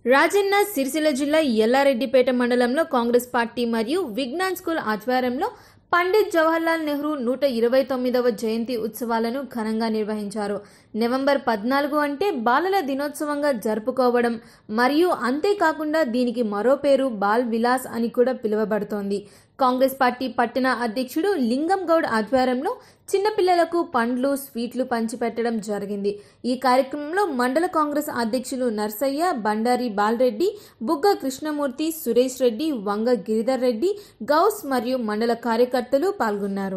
రాజన్న సిరిసిల్ల జిల్లా ఎల్లారెడ్డిపేట మండలంలో కాంగ్రెస్ పార్టీ మరియు విజ్ఞాన్ స్కూల్ ఆధ్వర్యంలో పండిత్ జవహర్లాల్ నెహ్రూ నూట ఇరవై తొమ్మిదవ జయంతి ఉత్సవాలను ఘనంగా నిర్వహించారు నవంబర్ పద్నాలుగు అంటే బాలల దినోత్సవంగా జరుపుకోవడం మరియు అంతేకాకుండా దీనికి మరో పేరు బాల్ విలాస్ అని కూడా పిలువబడుతోంది కాంగ్రెస్ పార్టీ పట్టణ అధ్యక్షుడు లింగం గౌడ్ ఆధ్వర్యంలో చిన్నపిల్లలకు పండ్లు స్వీట్లు పంచిపెట్టడం జరిగింది ఈ కార్యక్రమంలో మండల కాంగ్రెస్ అధ్యక్షులు నర్సయ్య బండారి బాలరెడ్డి బుగ్గ కృష్ణమూర్తి సురేష్ రెడ్డి వంగ గిరిధర్ రెడ్డి గౌస్ మరియు మండల కార్యకర్తలు పాల్గొన్నారు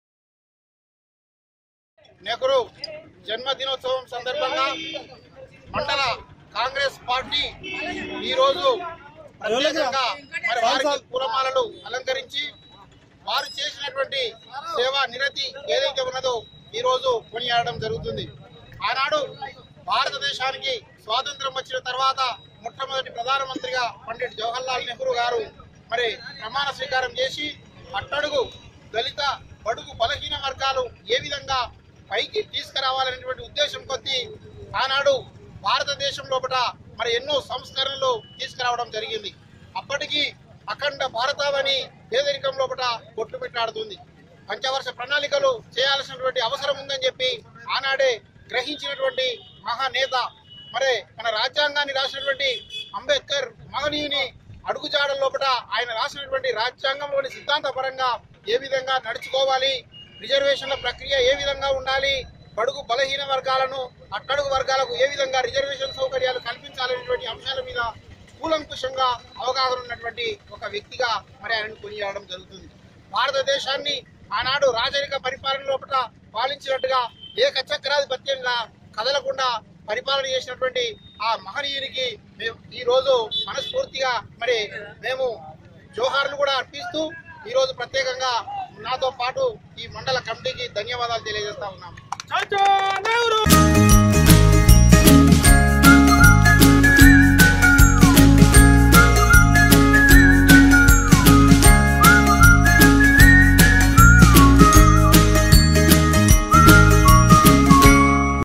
నెహ్రూ జన్మదినోత్సవం సందర్భంగా మండల కాంగ్రెస్ పార్టీ ఈరోజు ప్రత్యేకంగా మరి వారికి పూలమాలలు అలంకరించి వారు చేసినటువంటి సేవా నిరతి ఏదైతే ఉన్నదో ఈరోజు కొనియాడడం జరుగుతుంది ఆనాడు భారతదేశానికి స్వాతంత్రం వచ్చిన తర్వాత మొట్టమొదటి ప్రధానమంత్రిగా పండిట్ జవహర్లాల్ నెహ్రూ గారు మరి ప్రమాణ స్వీకారం చేసి అట్టడుగు దళిత బడుగు బలహీన వర్గాలు ఏ విధంగా పైకి తీసుకురావాలనేటువంటి ఉద్దేశం కొద్దీ ఆనాడు భారతదేశం లోపల మరి ఎన్నో సంస్కరణలు తీసుకురావడం జరిగింది అప్పటికి అఖండ భారతావని పేదరికం లోపల కొట్టుమిట్టాడుతుంది పంచవర్ష ప్రణాళికలు చేయాల్సినటువంటి అవసరం ఉందని చెప్పి ఆనాడే గ్రహించినటువంటి మహానేత మరి మన రాజ్యాంగాన్ని రాసినటువంటి అంబేద్కర్ మహనీయుని అడుగుజాడల లోపల ఆయన రాసినటువంటి రాజ్యాంగంలోని సిద్ధాంతపరంగా ఏ విధంగా నడుచుకోవాలి రిజర్వేషన్ల ప్రక్రియ ఏ విధంగా ఉండాలి బడుగు బలహీన వర్గాలను అట్టడుగు వర్గాలకు ఏ విధంగా రిజర్వేషన్ సౌకర్యాలు కల్పించాలనేటువంటి అంశాల మీద కూలంకుషంగా అవగాహన ఉన్నటువంటి ఒక వ్యక్తిగా మరి ఆయనను కొనియాడడం జరుగుతుంది భారతదేశాన్ని ఆనాడు రాజరిక పరిపాలన లోపల పాలించినట్టుగా ఏకచక్రాధిపత్యంగా కదలకుండా పరిపాలన చేసినటువంటి ఆ మహనీయునికి మేము ఈ రోజు మనస్ఫూర్తిగా మరి మేము జోహార్లు కూడా అర్పిస్తూ ఈ రోజు ప్రత్యేకంగా నాతో పాటు ఈ మండల కమిటీకి ధన్యవాదాలు తెలియజేస్తా ఉన్నాము చాచా నెహ్రూ